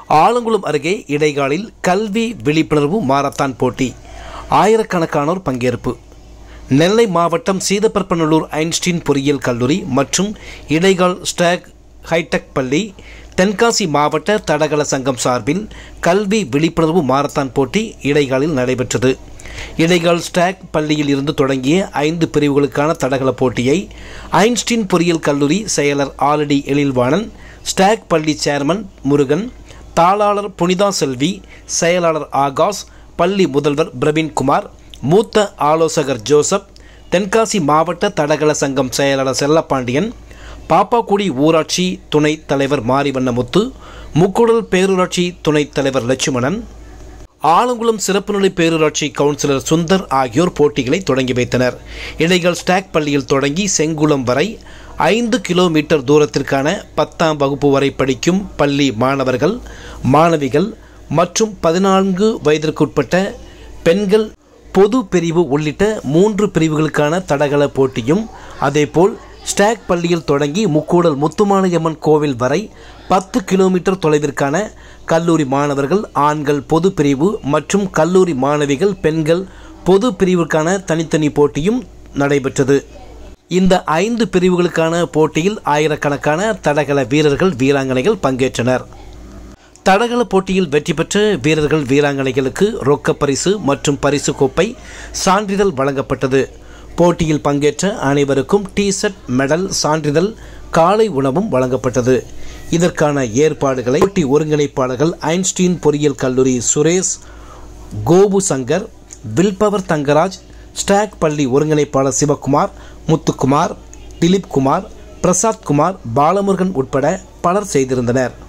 ஆலங்குளம் அருகே இடைகாலில் கல்வி விழிப்புணர்வு மாரத்தான் போட்டி ஆயிரக்கணக்கானோர் பங்கேற்பு நெல்லை மாவட்டம் சீதப்பரப்பநல்லூர் ஐன்ஸ்டீன் பொறியியல் கல்லூரி மற்றும் இடைகால் ஸ்டாக் ஹைடெக் பள்ளி தென்காசி மாவட்ட தடகள சங்கம் சார்பில் கல்வி விழிப்புணர்வு மாரத்தான் போட்டி இடைகாலில் நடைபெற்றது இடைகால் ஸ்டாக் பள்ளியில் இருந்து தொடங்கிய ஐந்து பிரிவுகளுக்கான தடகள போட்டியை ஐன்ஸ்டீன் பொறியியல் கல்லூரி செயலர் ஆலடி எழில்வாணன் ஸ்டாக் பள்ளி சேர்மன் முருகன் தாளாளர் புனிதா செல்வி செயலாளர் ஆகாஷ் பள்ளி முதல்வர் பிரவீன்குமார் மூத்த ஆலோசகர் ஜோசப் தென்காசி மாவட்ட தடகள சங்கம் செயலாளர் செல்லப்பாண்டியன் பாப்பாக்குடி ஊராட்சி துணைத் தலைவர் மாரிவண்ணமுத்து முக்குடல் பேரூராட்சி துணைத் தலைவர் லட்சுமணன் ஆலங்குளம் சிறப்புநிலை பேரூராட்சி கவுன்சிலர் சுந்தர் ஆகியோர் போட்டிகளை தொடங்கி வைத்தனர் இடைகள் ஸ்டாக் பள்ளியில் தொடங்கி செங்குளம் வரை ஐந்து கிலோமீட்டர் தூரத்திற்கான பத்தாம் வகுப்பு வரை படிக்கும் பள்ளி மாணவர்கள் மாணவிகள் மற்றும் பதினான்கு வயதிற்குட்பட்ட பெண்கள் பொது பிரிவு உள்ளிட்ட மூன்று பிரிவுகளுக்கான தடகள போட்டியும் அதேபோல் ஸ்டாக் பள்ளியில் தொடங்கி முக்கூடல் முத்துமாலையம்மன் கோவில் வரை பத்து கிலோமீட்டர் தொலைவிற்கான கல்லூரி மாணவர்கள் ஆண்கள் பொது பிரிவு மற்றும் கல்லூரி மாணவிகள் பெண்கள் பொது பிரிவுக்கான தனித்தனி போட்டியும் நடைபெற்றது இந்த ஐந்து பிரிவுகளுக்கான போட்டியில் ஆயிரக்கணக்கான தடகள வீரர்கள் வீராங்கனைகள் பங்கேற்றனர் தடகள போட்டியில் வெற்றி பெற்ற வீரர்கள் வீராங்கனைகளுக்கு ரொக்க பரிசு மற்றும் பரிசு கோப்பை சான்றிதழ் வழங்கப்பட்டது போட்டியில் பங்கேற்ற அனைவருக்கும் டி ஷர்ட் மெடல் சான்றிதழ் காலை உணவும் வழங்கப்பட்டது இதற்கான ஏற்பாடுகளை போட்டி ஒருங்கிணைப்பாளர்கள் ஐன்ஸ்டீன் பொறியியல் கல்லூரி சுரேஷ் கோபு சங்கர் வில்பவர் தங்கராஜ் ஸ்டாக் பள்ளி ஒருங்கிணைப்பாளர் சிவகுமார் முத்துக்குமார் திலீப் குமார் பிரசாத் குமார் பாலமுருகன் உட்பட பலர் செய்திருந்தனர்